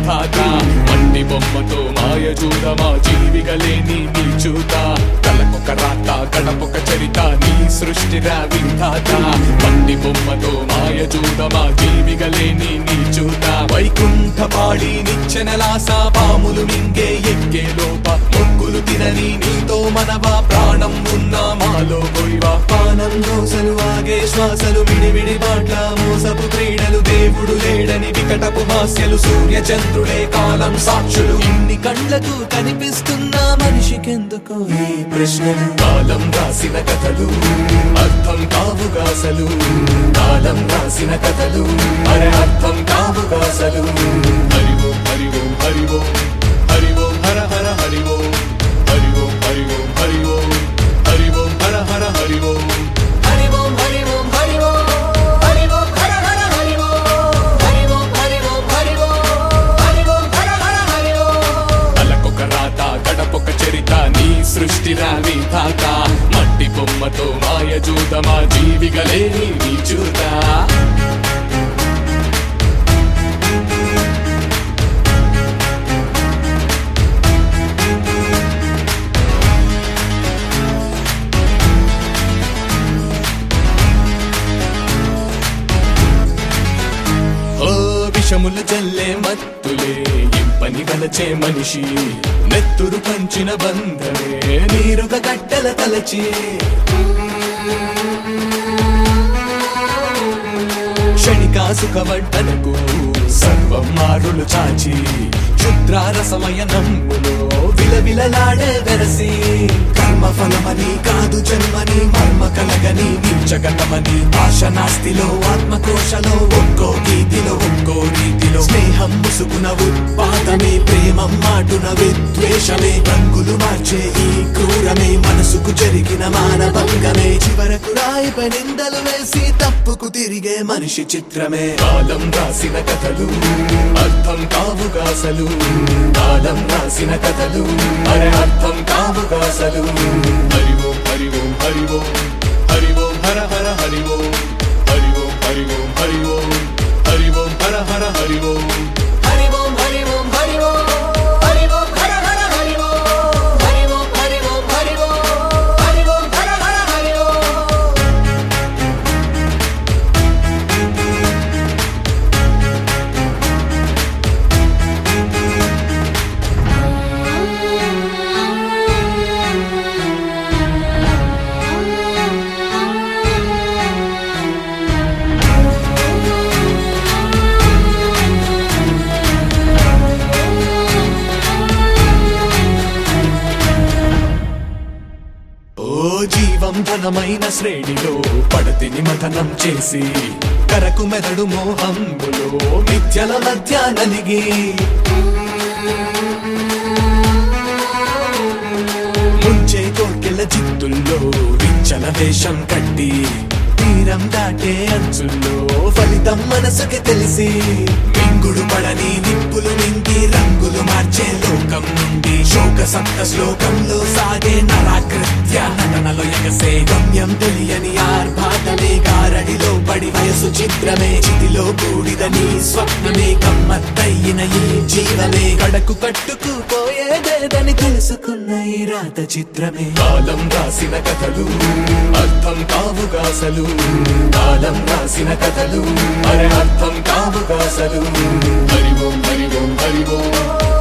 విధాత మట్టి బొమ్మతో మాయ చూడమా జీవిగలేని నీ చూత కలకొక రాత గడపొక చరిత నీ సృష్టిరా విధాత మట్టి బొమ్మతో మాయ చూడమా జీవిగలేని నీ చూత వైకుంఠ పాడి నిచ్చెనలాస పాములు మింగే ఎక్కే లోప మొక్కులు తినని నీతో మనవా ప్రాణం ఉన్న మాలో గొయ్వా పానం దోసలు ఆగే శ్వాసలు విడివిడి బాట్ల మోసపు క్రీడలు దేవుడు లేడని వికటపు హాస్యలు సూర్య చంద్రుడే కాలం సాక్షులు ఇన్ని కళ్ళకు కనిపిస్తున్న మనిషికెందుకు ఈ ప్రశ్నలు కాలం రాసిన కథలు అర్థం కావుగాసలు కాలం రాసిన కథలు అరే అర్థం కావుగాసలు హరివో హరివో హరివో హరివో హర హర హరివో హరివో హరివో హరివో హరివో హర హర హరివో హరి ఓం హరి ఓం హరి ఓం హరి ఓం హర హర హరి ఓం హరి ఓం హరి ఓం హరి ఓం హరి ఓం హర హర హరి ఓం అలకొక రాత గడపొక చరిత నీ సృష్టి రావి తాత మట్టి బొమ్మతో మాయ జూదమా జీవిగలేని నీ చూతా ఓ విషములు చల్లే మత్తులే ఇంపని వలచే మనిషి నెత్తురు పంచిన బంధమే నీరుగ గడ్డల తలచి క్షణికా సుఖవడ్డలకు సర్వం మారులు చాచి క్షుద్రారసమయ నమ్ములో విలవిలలాడే వెరసి కర్మ ఫలమని కాదు జన్మని మర్మ కలగని నీచగతమని ఆశ నాస్తిలో ఆత్మకోశలో ఒక్కో గీతిలో ఒక్కో రీతిలో స్నేహం ముసుగున ఉత్పాదమే ప్రేమం మాటున విద్వేషమే రంగులు మార్చే ఈ క్రూరమే మనసుకు జరిగిన మానభంగమే చివరకు రాయిపై నిందలు వేసి తప్పుకు తిరిగే మనిషి చిత్రమే కాలం రాసిన కథలు అర్థం కావుగాసలు కాలం రాసిన కథలు అరే అర్థం కావుగాసలు హరివో హరివో హరివో హరివో హర హర హరివో హరివో హరివో హరివో హరివో హర హర హరివో హరి ఓం హరి ఓం హరి ఓం హరి ఓం హర హర హరి ఓం హరి ఓం హరి ఓం హరి ఓం హరి ఓం హర హర హరి ఓం ఓ జీవం ధనమైన శ్రేణిలో పడతిని మథనం చేసి కరకు మెదడు మోహంబులో మిథ్యల మధ్య నలిగి ముంచే కోర్కెల చిత్తుల్లో విచ్చల వేషం కట్టి తీరం దాటే అంచుల్లో ఫలితం మనసుకి తెలిసి మింగుడు పడని నిప్పులు మింగి రంగులు మార్చే లోకం నుండి శోక సప్త శ్లోకంలో సాగే నరాకృత్య నటనలో ఎగసే గమ్యం తెలియని ఆర్భాటమే గారడిలో పడి వయసు చిత్రమే చితిలో కూడిదని స్వప్నమే కమ్మత్తయ్యిన ఈ జీవమే కడకు కట్టుకు పోయేదేదని తెలుసుకున్న ఈ రాత చిత్రమే కాలం రాసిన కథలు అర్థం కావుగాసలు కాలం రాసిన కథలు అరే అర్థం కావుగాసలు హరివోం హరివోం హరివోం